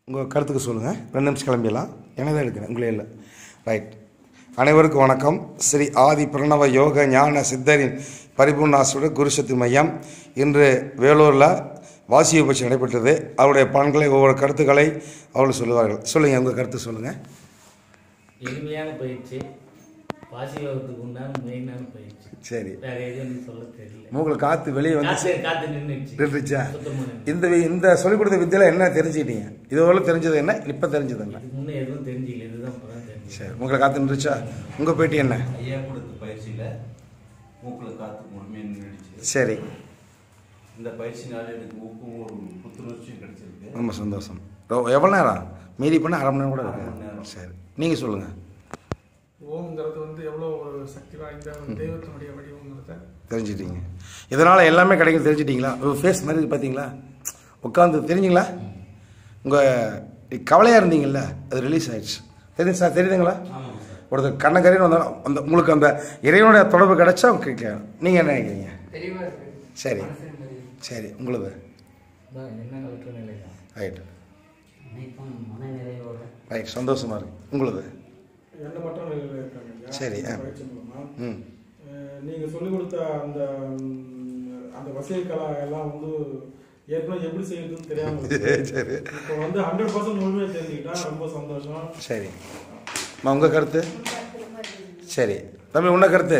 உங்கள் கருத்துக்கு சொல்லுங்கள் ரெண்டு நிமிஷம் கிளம்பிடலாம் எனக்கு தான் எடுக்கிறேன் உங்களே இல்லை ரைட் அனைவருக்கும் வணக்கம் ஸ்ரீ ஆதி பிரணவ யோக ஞான சித்தரின் பரிபூர்ணாசுட குருசக்தி மையம் இன்று வேலூரில் வாசிய பட்சி நடைபெற்றது அவருடைய பலன்களை ஒவ்வொரு கருத்துக்களை அவர்கள் சொல்லுவார்கள் சொல்லுங்கள் உங்கள் கருத்து சொல்லுங்கள் எளிமையான பயிற்சி வாசியோகத்துக்கு உண்டான மெயினான பயிற்சி சரி வேற எதுவும் எனக்கு சொல்ல தெரியல மூக்கில் காற்று வெளியே வந்து காத்து காத்து நின்றுச்சு நின்றுச்சா சுத்தமா நின்னுச்சு. இந்த இந்த சொல்லிக் கொடுத்த வித்தியில் என்ன தெரிஞ்சுக்கிட்டீங்க இதுவரை தெரிஞ்சது என்ன இப்போ தெரிஞ்சது என்ன இதுக்கு முன்னே எதுவும் தெரிஞ்சிக்கல இதுதான் இப்பதான் தெரிஞ்சு சரி உங்களை காத்து நின்றுச்சா உங்கள் பேட்டி என்ன ஐயா கொடுத்த பயிற்சியில் மூக்கில் காற்று முழுமையாக நின்றுடுச்சு சரி இந்த பயிற்சினால எனக்கு ஊக்கம் ஒரு புத்துணர்ச்சியும் கிடைச்சிருக்கு ரொம்ப சந்தோஷம் ரொ- எவ்வளோ நேரம் மீதி பண்ண அரை மணி நேரம் கூட அரை மணி இருக்கு நேரம். சரி நீங்கள் சொல்லுங்கள் ஓம்ங்கிறது வந்து எவ்வளோ ஒரு சக்தி வாய்ந்த ஒரு தெய்வத்தினுடைய வடிவங்கிறத தெரிஞ்சிட்டீங்க இதனால் எல்லாமே கிடைக்கும் தெரிஞ்சிட்டிங்களா ஃபேஸ் மாதிரி இருக்கு பார்த்தீங்களா உட்காந்து தெரிஞ்சுங்களா உங்கள் கவலையாக இருந்தீங்கல்ல அது ரிலீஸ் ஆயிடுச்சு தெரியுது சார் தெரியுதுங்களா ஆமாம் சார் ஒருத்தர் கண்ணக்கரைன்னு வந்தால் அந்த உங்களுக்கு அந்த இறைவனுடைய தொடர்பு கிடைச்சா கேட்கலாம் நீங்கள் என்ன நினைக்கிறீங்க தெளிவாக இருக்கு சரி சரி உங்களுக்கு அதான் என்ன கலற்ற நிலை தான் ரைட் அனைத்தும் மன நிறைவோட ரைட் சந்தோஷமாக இருக்கு உங்களுக்கு ரெண்டு மட்டும் நிலையில் இருக்காங்க இல்லையா? சரி, ஆ. பயிற்சி மூலமா ம் அஹ் நீங்க சொல்லிக் கொடுத்த அந்த ம், அந்த வசியக்கலா எல்லாம் வந்து ஏற்கனவே எப்படி செய்யறதுன்னு தெரியாம இருக்கு. சரி இப்போ வந்து ஹண்ட்ரட் பர்சன்ட் முழுமையாக தெரிஞ்சுக்கிட்டா ரொம்ப சந்தோஷம் சரி அம்மா உங்கள் கருத்து சரி தம்பி உன்ன கருத்து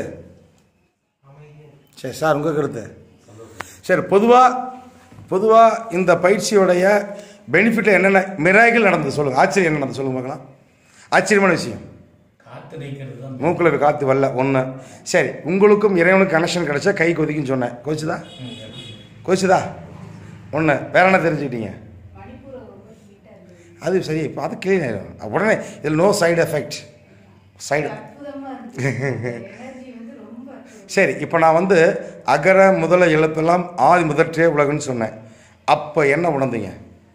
சரி சார் உங்கள் கருத்து சரி பொதுவாக பொதுவாக இந்த பயிற்சியோடைய பெனிஃபிட் என்னென்ன மிராய்கள் நடந்தது சொல்லுங்கள் ஆச்சரியம் என்ன நடந்தது சொல்லுங்க பார்க்கலாம் ஆச்சரியமான விஷயம் காத்து நிற்கிறது தான் மூக்கில் காற்று வரல ஒன்று சரி உங்களுக்கும் இறைவனுக்கு கனெக்ஷன் கிடைச்சா கை கொதிக்குன்னு சொன்னேன் கொதிச்சுதா கொதிச்சுதா ஒன்று வேற என்ன தெரிஞ்சுக்கிட்டீங்க அது சரி இப்போ அது க்ளீன் ஆயிடும் உடனே இதில் நோ சைடு எஃபெக்ட் சைடு சரி இப்போ நான் வந்து அகர முதல எழுத்தெல்லாம் ஆதி முதற்றே உலகன்னு சொன்னேன் அப்போ என்ன உணர்ந்தீங்க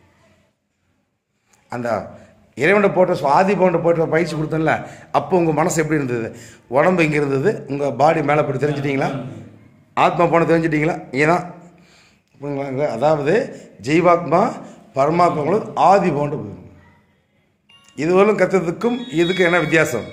அந்த இறைவனை போட்ட ஆதி பவுண்டை போட்ட பயிற்சி கொடுத்தேன்ல அப்போ உங்கள் மனசு எப்படி இருந்தது உடம்பு இங்கே இருந்தது உங்கள் பாடி மேலே போய் தெரிஞ்சிட்டிங்களா ஆத்மா போன தெரிஞ்சிட்டிங்களா இதுதான் புரியுதுங்களா? அதாவது ஜீவாத்மா பரமாத்மாங்களும் ஆதி பவுண்டு போயிடும் இதுவரையும் கற்றுறதுக்கும் இதுக்கு என்ன வித்தியாசம்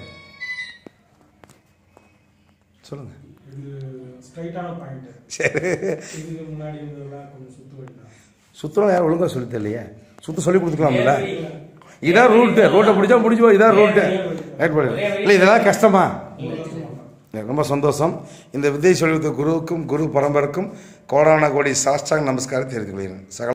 சொல்லுங்கள் இது ஸ்ட்ரைட்டான பாயிண்ட் சரி இதுக்கு முன்னாடி இருந்ததெல்லாம் கொஞ்சம் சுத்து வழிதான் சுத்தம் யாரும் ஒழுங்காக சொல்லி தரலையே சுத்த சொல்லி கொடுத்துக்கலாம்ல இதான் ரூட்டு ரோட்டை பிடிச்சா முடிஞ்சு போய் இதான் ரூட்டு ரைட் பண்ணு இல்லை இதெல்லாம் கஷ்டமா ரொம்ப சந்தோஷம் இந்த வித்தை சொல்லி கொடுத்த குருவுக்கும் குரு பரம்பரைக்கும் கோடான கோடி சாஷ்டாங்க நமஸ்காரம் தெரிவித்துக் கொள்கிறேன் சகல